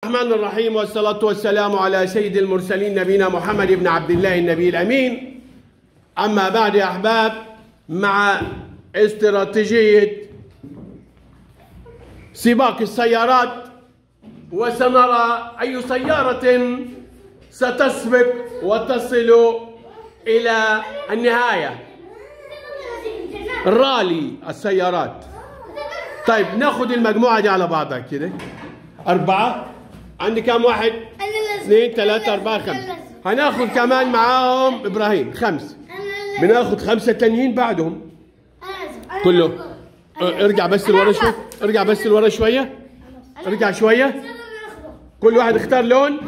الرحمن الرحيم والصلاة والسلام على سيد المرسلين نبينا محمد بن عبد الله النبي الأمين أما بعد يا أحباب مع استراتيجية سباق السيارات وسنرى أي سيارة ستسبق وتصل إلى النهاية رالي السيارات طيب ناخذ المجموعة دي على بعضها كده أربعة عندي كام واحد؟ اثنين ثلاثة أربعة خمسة هناخذ كمان معاهم إبراهيم خمس بناخذ خمسة تانيين بعدهم كله اه، ارجع بس لورا شوي ارجع بس لورا شوية ارجع شوية كل واحد اختار لون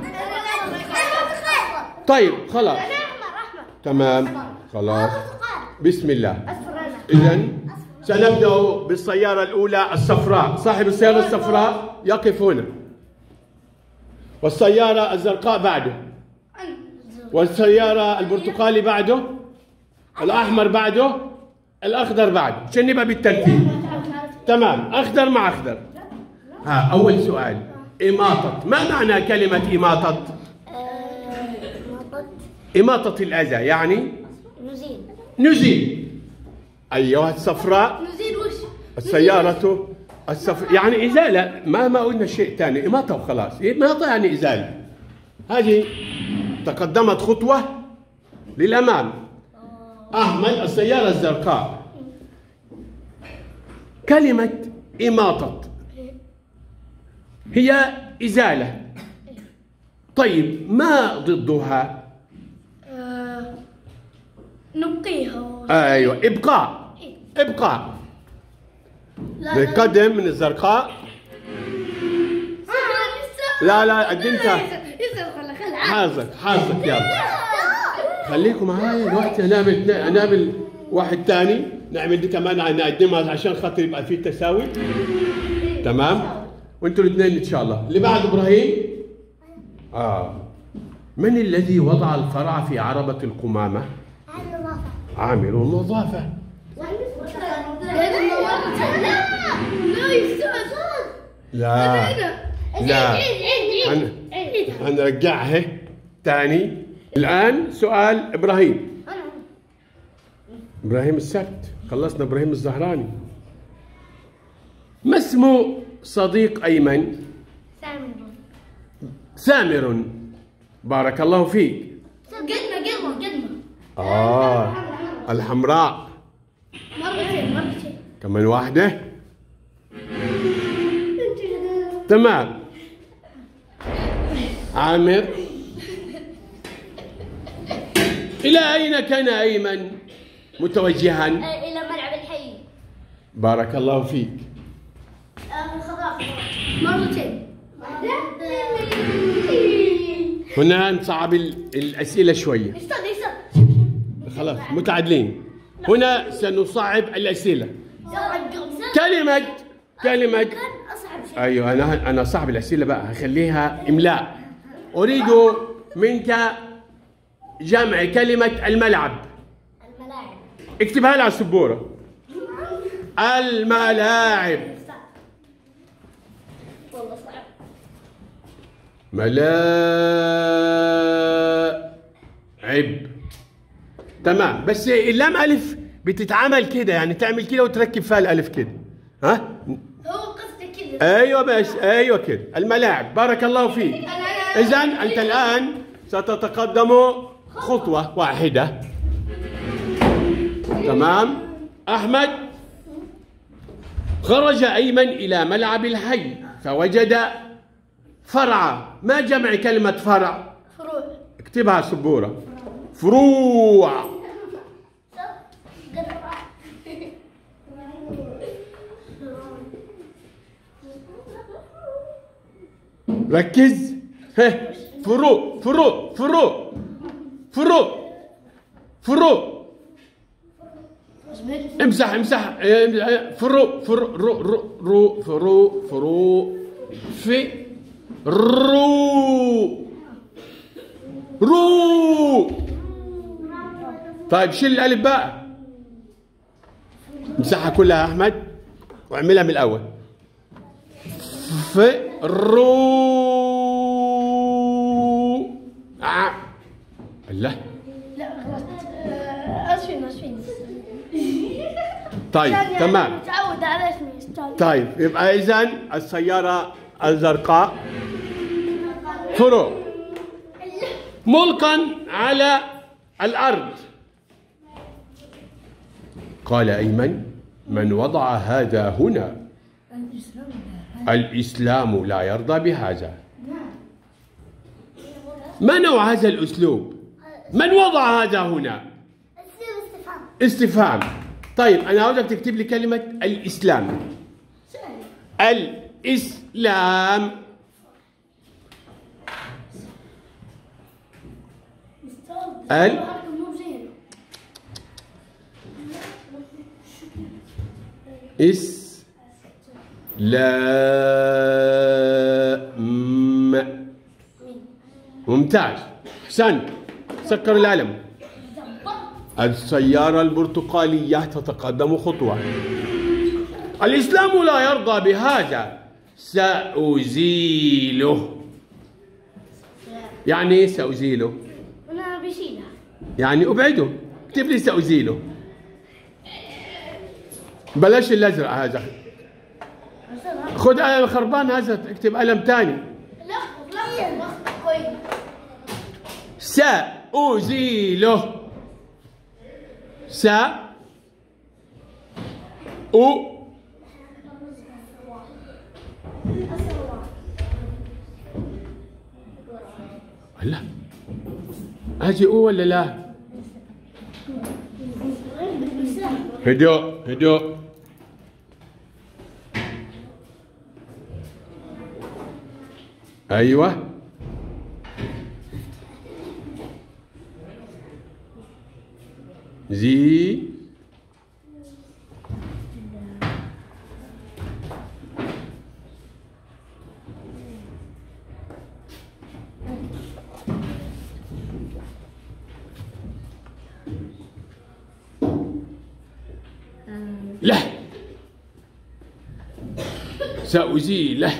طيب خلاص تمام خلاص بسم الله إذا سنبدأ بالسيارة الأولى الصفراء صاحب السيارة الصفراء يقف هنا والسيارة الزرقاء بعده والسيارة البرتقالي بعده الأحمر بعده الأخضر بعده عشان نبقى بالترتيب تمام أخضر مع أخضر ها أول سؤال إماطة ما معنى كلمة إماطة إماطة الأذى يعني نزيل نزيل أيها الصفراء نزيل وش؟ السيارة السف... يعني إزالة ما ما قلنا شيء ثاني إماطة وخلاص إماطة يعني إزالة هذه تقدمت خطوة للأمام أحمد السيارة الزرقاء كلمة إماطة هي إزالة طيب ما ضدها آه، نبقيها أيوة إبقاء إبقاء نقدم من الزرقاء لا لا قد انت حاظك حاظك يلا خليكم معايا دلوقتي هنعمل هنعمل واحد تاني نعمل دي كمان نقدمها عشان خاطر يبقى في تساوي تمام وانتوا الاثنين ان شاء الله اللي بعد ابراهيم اه من الذي وضع الفرع في عربة القمامة؟ عامل النظافة لا لا هن- هنرجعها تاني الآن سؤال إبراهيم إبراهيم السبت خلصنا إبراهيم الزهراني ما اسم صديق أيمن سامر بارك الله فيك قدمة قدمة قدمة آه الحمراء مرتين مرتين كمان واحدة تمام عامر إلى أين كان أيمن متوجها إلى ملعب الحي بارك الله فيك الخضراء مرتين هنا نصعب ال- الأسئلة شوية استنى استنى خلاص متعادلين هنا سنصعب الأسئلة كلمة كلمة كان أصعب شيء ايوه انا انا صاحب الاسئله بقى هخليها املاء اريد منك جمع كلمه الملعب الملاعب اكتبها لي على السبوره الملاعب والله صعب ملاعب تمام بس اللام الف بتتعمل كده يعني تعمل كده وتركب فيها الالف كده ها هو قصده كذا ايوه بس ايوه كده الملاعب بارك الله فيك اذا انت الان ستتقدم خطوه واحده تمام احمد خرج ايمن الى ملعب الحي فوجد فرع ما جمع كلمه فرع فروع اكتبها على السبوره فروع ركز ها فروع فروع فروع فروع فروع امسح امسح اه، فروع فروع رو رو رو فروع فروع في رو رو طيب شيل الالف بقى امسحها كلها يا احمد واعملها من الاول ف رو الله لا غلط آه، اسفين اسفين طيب عشان يعني تمام متعود على اسمي استاذ طيب يبقى اذا السياره الزرقاء فروع ملقا على الارض قال ايمن من وضع هذا هنا الاسلام لا يرضى بهذا ما نوع هذا الاسلوب من وضع هذا هنا اسم استفهام استفهام طيب انا عاوزك تكتب لي كلمه الاسلام الاسلام ال- اسلام ممتاز احسنت سكر القلم السيارة البرتقالية تتقدم خطوة الإسلام لا يرضى بهذا سأزيله يعني إيه سأزيله انا بشيلها يعني أبعده اكتب لي سأزيله بلاش الأزرق هذا خذ قلم خربان هذا اكتب قلم ثاني لا لا كويس سأزيله س أو لا أجي أو ولا لا هدوء هدوء أيوه زي له سأزيله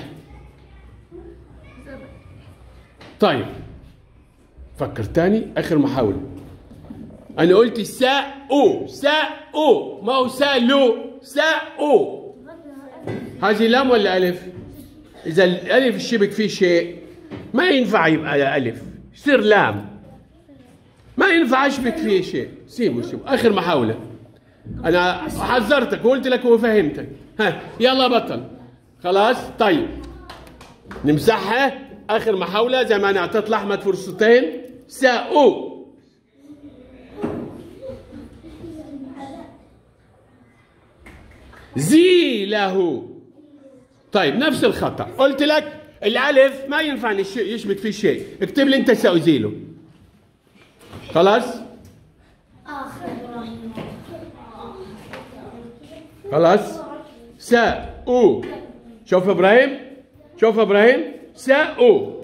طيب فكر تاني آخر محاولة أنا قلت ساء أو ساء أو ما هو ساء لو ساء أو هذه لام ولا ألف؟ إذا الألف الشبك فيه شيء ما ينفع يبقى ألف يصير لام ما ينفع أشبك فيه شيء سيبه سيبه آخر محاولة أنا حذرتك وقلت لك وفهمتك ها يلا بطل خلاص طيب نمسحها آخر محاولة زي ما أنا أعطيت لأحمد فرصتين ساء أو زي له طيب نفس الخطأ قلت لك الألف ما ينفع نش- يشبك فيه شيء اكتب لي أنت سأزيله خلاص اخر ابراهيم خلاص ساء أو شوف إبراهيم شوف إبراهيم ساء أو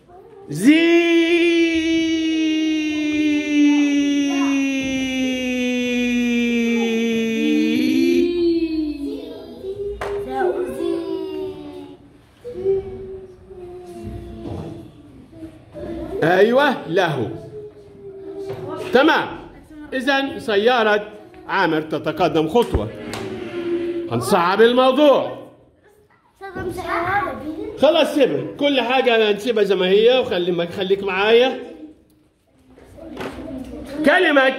زي ايوه له تمام اذا سياره عامر تتقدم خطوه هنصعب الموضوع خلاص سيبها كل حاجه نسيبها زي ما هي وخلي ما خليك معايا كلمه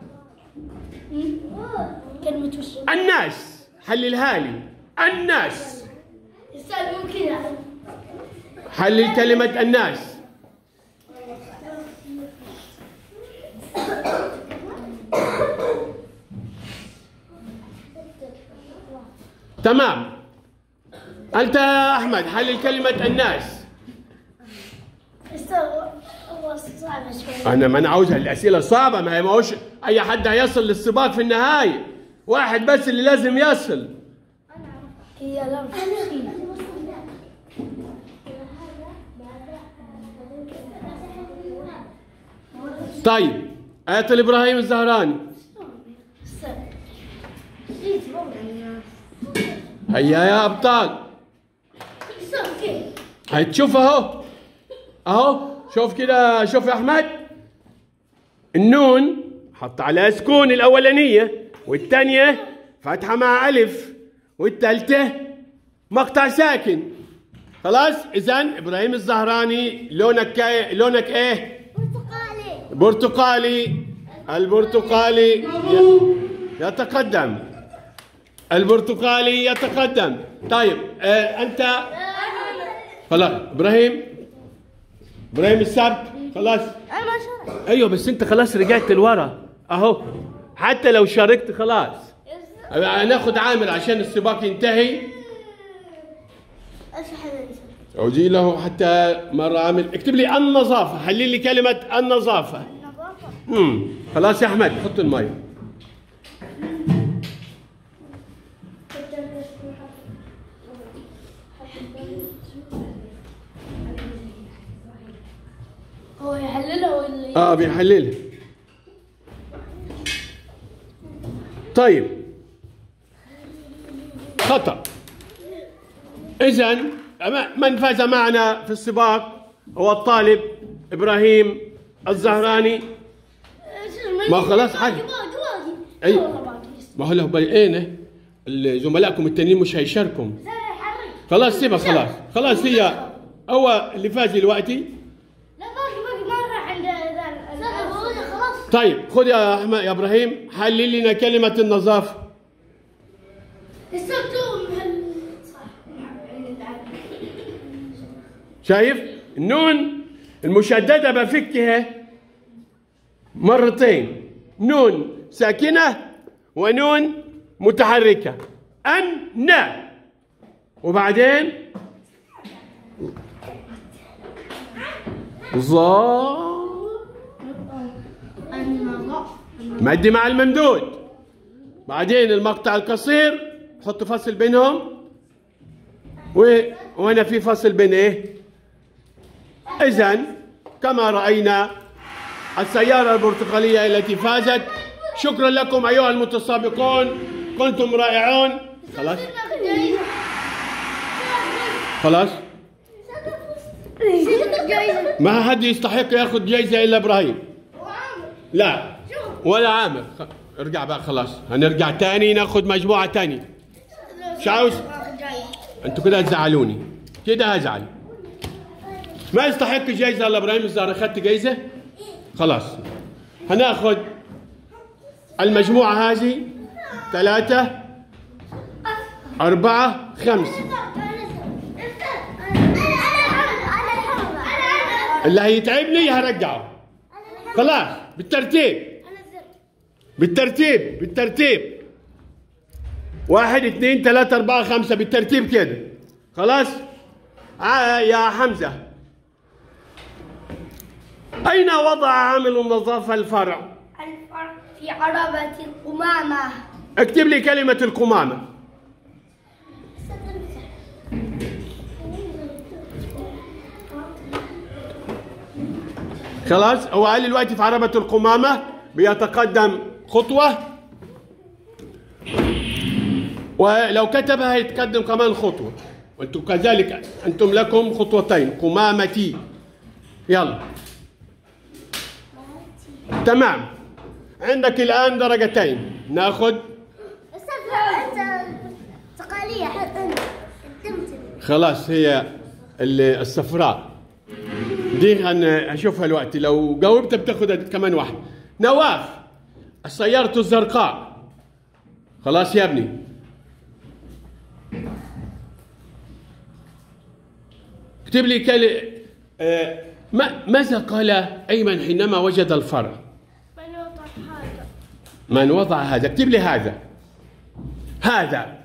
كلمة وش الناس حللها لي الناس استاذ مو كذا حلل كلمه الناس تمام أنت يا أحمد حلل كلمة الناس استاذ هو صعب شوي أنا ما أنا عاوزها الأسئلة صعبة ما هي ما هوش أي حد هيصل للسباق في النهاية واحد بس اللي لازم يصل هي لا طيب آية الإبراهيم الزهراني هيا يا أبطال هتشوف أهو أهو شوف كده شوف يا أحمد النون حط عليها سكون الأولانية والثانية فتحة مع ألف والثالثة مقطع ساكن خلاص إذا إبراهيم الزهراني لونك كا... لونك إيه؟ برتقالي برتقالي البرتقالي ي- يتقدم البرتقالي يتقدم طيب آه أنت خلاص إبراهيم إبراهيم السبت خلاص انا ما شرحت ايوه بس انت خلاص رجعت لورا اهو حتى لو شاركت خلاص هناخد عامر عشان السباق ينتهي اشرح الانسان أوجي له حتى مرة عامل اكتب لي النظافة حلل لي كلمة النظافة النظافه امم خلاص يا أحمد حط المي هو يحللها ولا اه بيحللها طيب خطأ إذا من فاز معنا في السباق هو الطالب إبراهيم الزهراني ما خلاص حاجة. أي. اي ما هو له بقينا زملائكم التانيين مش هيشاركوا خلاص سيبها خلاص خلاص هي هو اللي فاز دلوقتي لا باقي باقي ما راح عند ذا خلاص طيب خذ يا احمد يا ابراهيم حلل لنا كلمه النظافه السبتون صح شايف النون المشدده بفكها مرتين نون ساكنه ونون متحركه ان نا وبعدين ظا مد مع الممدود بعدين المقطع القصير حط فصل بينهم و... وهنا في فصل بين ايه اذا كما راينا السياره البرتقاليه التي فازت شكرا لكم ايها المتسابقون كنتم رائعون خلاص خلاص ما حد يستحق ياخذ جائزه الا ابراهيم لا ولا عامر خ- ارجع بقى خلاص هنرجع تاني ناخذ مجموعه تاني مش عاوز انتوا كده هتزعلوني كده هزعل ما يستحق جايزه الا ابراهيم الزهر اخذت جايزه خلاص هناخذ المجموعه هذه ثلاثه اربعه خمسه اللي هيتعبني هرجعه خلاص بالترتيب بالترتيب بالترتيب واحد اثنين ثلاثة أربعة خمسة بالترتيب كده خلاص آه يا حمزة أين وضع عامل النظافة الفرع الفرق في عربة القمامة اكتب لي كلمة القمامة خلاص هو قال دلوقتي في عربة القمامة بيتقدم خطوة ولو كتبها هيتقدم كمان خطوة وانتم كذلك انتم لكم خطوتين قمامتي يلا تمام عندك الآن درجتين ناخذ تقالية حتى التمتم خلاص هي ال- الصفراء دي انا اشوفها دلوقتي لو جاوبت بتاخد كمان واحده نواف السيارة الزرقاء خلاص يا ابني اكتب لي كل آه، ما ماذا قال ايمن حينما وجد الفرع من وضع هذا من وضع هذا اكتب لي هذا هذا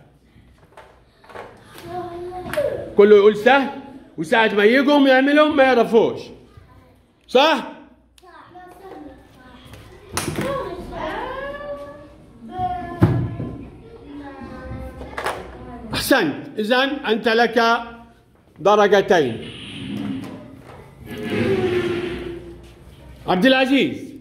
كله يقول سهل وساعة ما يجوا يعملوا ما يعرفوش صح؟ أحسنت إذا أنت لك درجتين عبد العزيز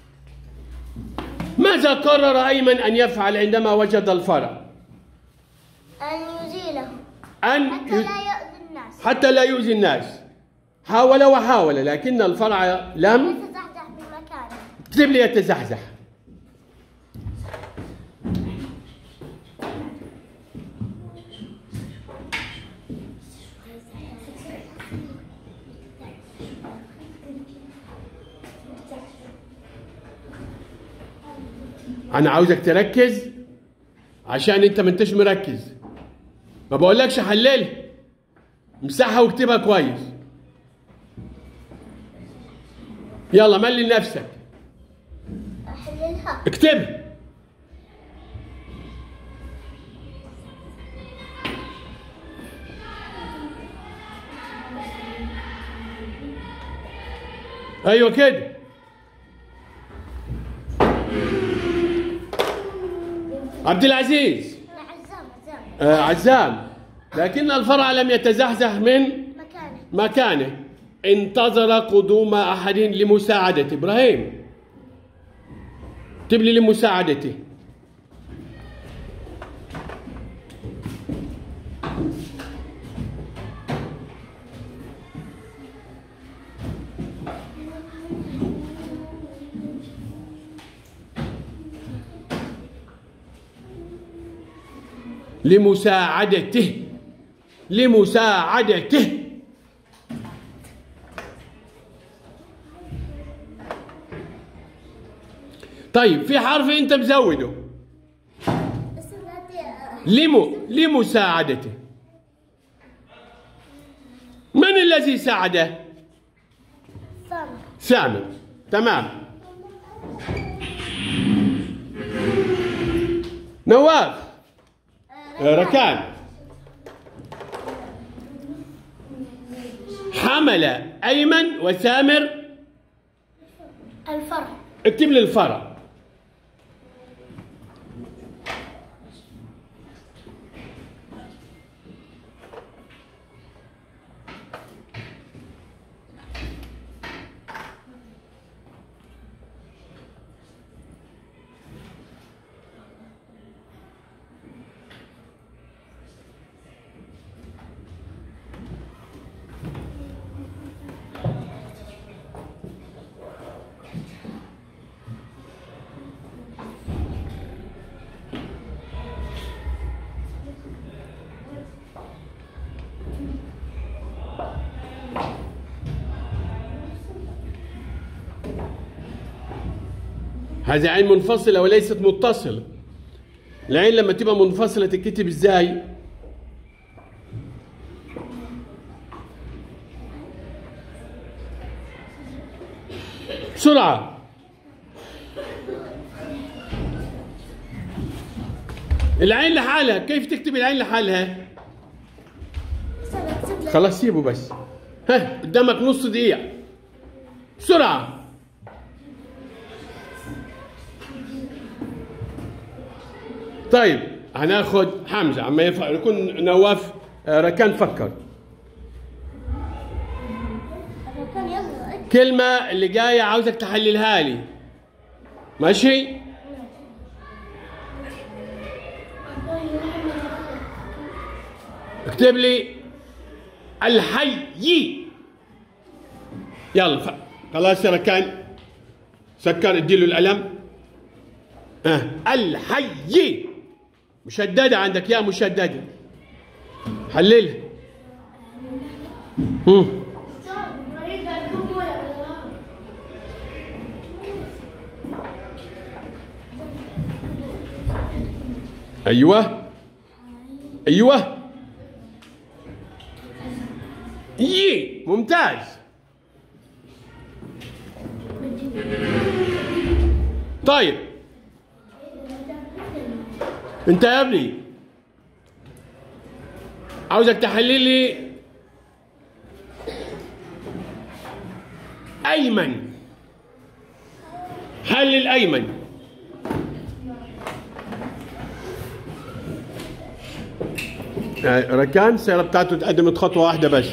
ماذا قرر أيمن أن يفعل عندما وجد الفرع؟ أن يزيله أن حتى ي- لا يؤذي الناس حتى لا يؤذي الناس حاول وحاول لكن الفرع لم يتزحزح من مكانه اكتب لي يتزحزح انا عاوزك تركز عشان انت ما انتش مركز ما بقولكش حللها امسحها واكتبها كويس يلا ملي نفسك احللها اكتبها ايوه كده عبد العزيز عزام عزام آه عزام لكن الفرع لم يتزحزح من مكانه مكانه انتظر قدوم احد لمساعدته ابراهيم اكتب لي لمساعدته لمساعدته لمساعدته طيب في حرف انت مزوده اسم ذاتي لم لمساعدته من الذي ساعده سامر سامر تمام نواف آه، ركان حمل ايمن وسامر الفرع اكتب لي الفرع هذه عين منفصلة وليست متصلة العين لما تبقى منفصلة تتكتب ازاي؟ بسرعة العين لحالها كيف تكتب العين لحالها؟ خلاص سيبه بس ها قدامك نص دقيقة بسرعة طيب هناخد حمزة عما يف... يكون نواف آه، ركان فكر الركان يلا اكتب كلمة اللي جاية عاوزك تحللها لي ماشي اكتب لي الحي يلا ف... خلاص يا ركان سكر اديله القلم آه. الحي مشددة عندك يا مشددة حللها هم. ايوه ايوه يي ممتاز طيب انت يا ابني عاوزك تحلل لي ايمن حلل ايمن آه، ركان السيارة بتاعته تقدمت خطوة واحدة بس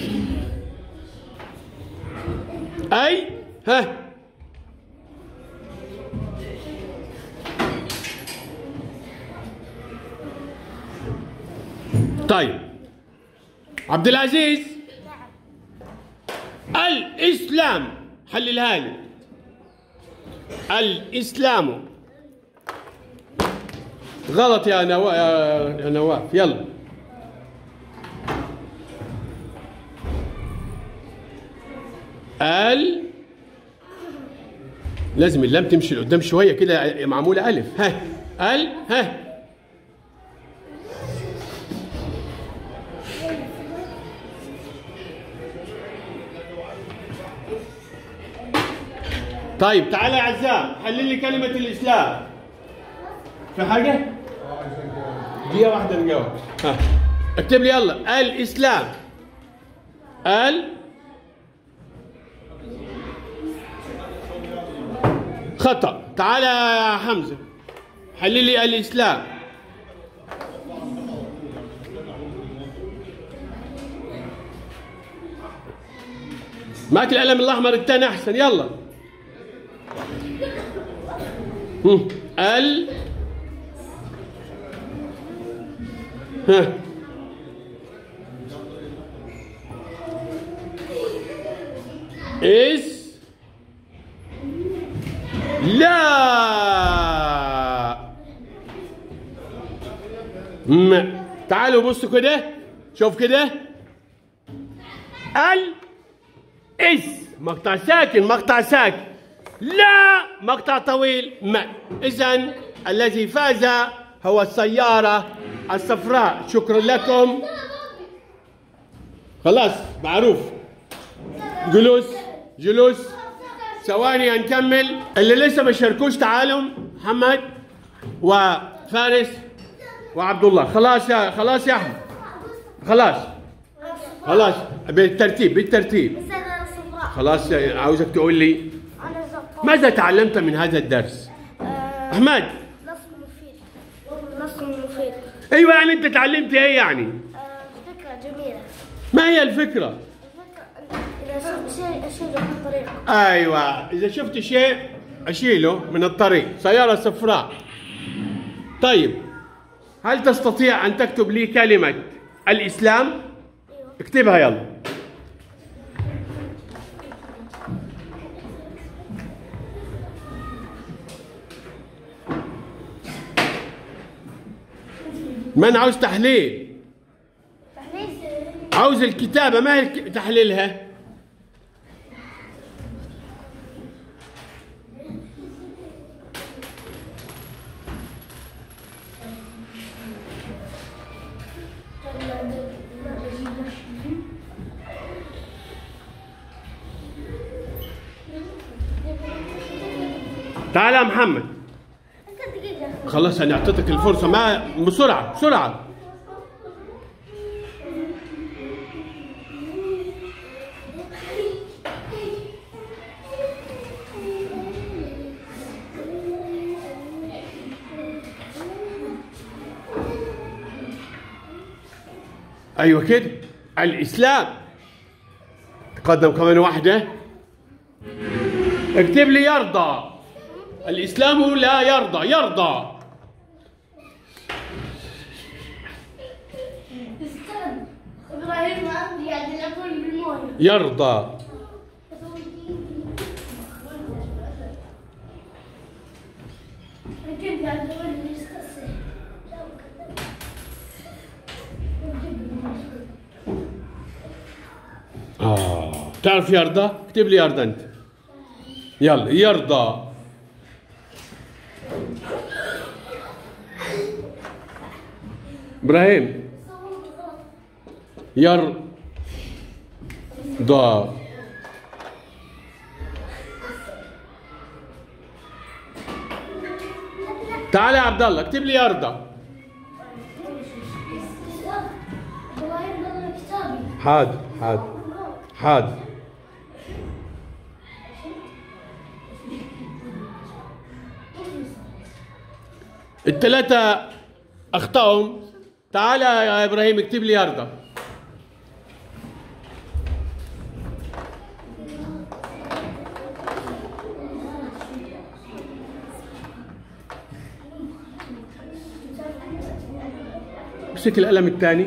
أي ها طيب عبد العزيز الإسلام حللها لي الإسلام غلط يا نوا يا نواف يلا ال لازم اللام تمشي لقدام شويه كده معموله الف ها ال ها طيب تعالى يا عزام حلل لي كلمة الإسلام في حاجة؟ دقيقة واحدة نجاوب ها اكتب لي يلا الإسلام ال خطأ تعالى يا حمزة حلل لي الإسلام معك القلم الأحمر الثاني أحسن يلا هم. ال ها اس لا م تعالوا بصوا كده شوف كده ال اس مقطع ساكن مقطع ساكن لا مقطع طويل ما اذا الذي فاز هو السياره الصفراء شكرا لكم خلاص معروف جلوس جلوس ثواني نكمل اللي لسه ما شاركوش تعالوا محمد وفارس وعبد الله خلاص يا خلاص يا احمد خلاص خلاص بالترتيب بالترتيب بس انا صفراء خلاص عاوزك تقول لي انا زرقاء ماذا تعلمت من هذا الدرس آه، احمد نص مفيد نص مفيد ايوه يعني انت تعلمت ايه يعني آه، فكرة جميلة ما هي الفكره الفكرة إذا شفت شيء أشيله من الطريق ايوه اذا شفت شيء اشيله من الطريق سياره صفراء طيب هل تستطيع ان تكتب لي كلمه الاسلام أيوه اكتبها يلا من عاوز تحليل تحليل عاوز الكتابة ما هي الك- تحليلها تعال يا محمد دقيقة خلاص انا اعطيتك الفرصة ما بسرعة بسرعة ايوه كده الاسلام تقدم كمان واحدة اكتب لي يرضى الاسلام لا يرضى يرضى استنى إبراهيم عندي قاعد يلعبون بالمويه يرضى كنت قاعد أقول يستسهل آه تعرف يرضى؟ اكتب لي يرضى أنت يلا يرضى إبراهيم يرضى تعال يا عبد الله اكتب لي يرضى إبراهيم نظر كتابي حاضر حاضر حاضر الثلاثة أخطأهم تعال يا إبراهيم اكتب لي يرضى امسك القلم الثاني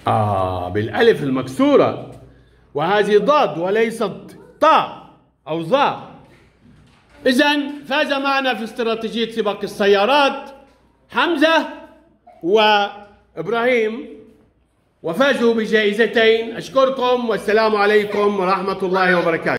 آه بالألف المكسورة وهذه ضاد وليست طاء أو ظاء إذا فاز معنا في استراتيجية سباق السيارات حمزة وإبراهيم وفازوا بجائزتين أشكركم والسلام عليكم ورحمة الله وبركاته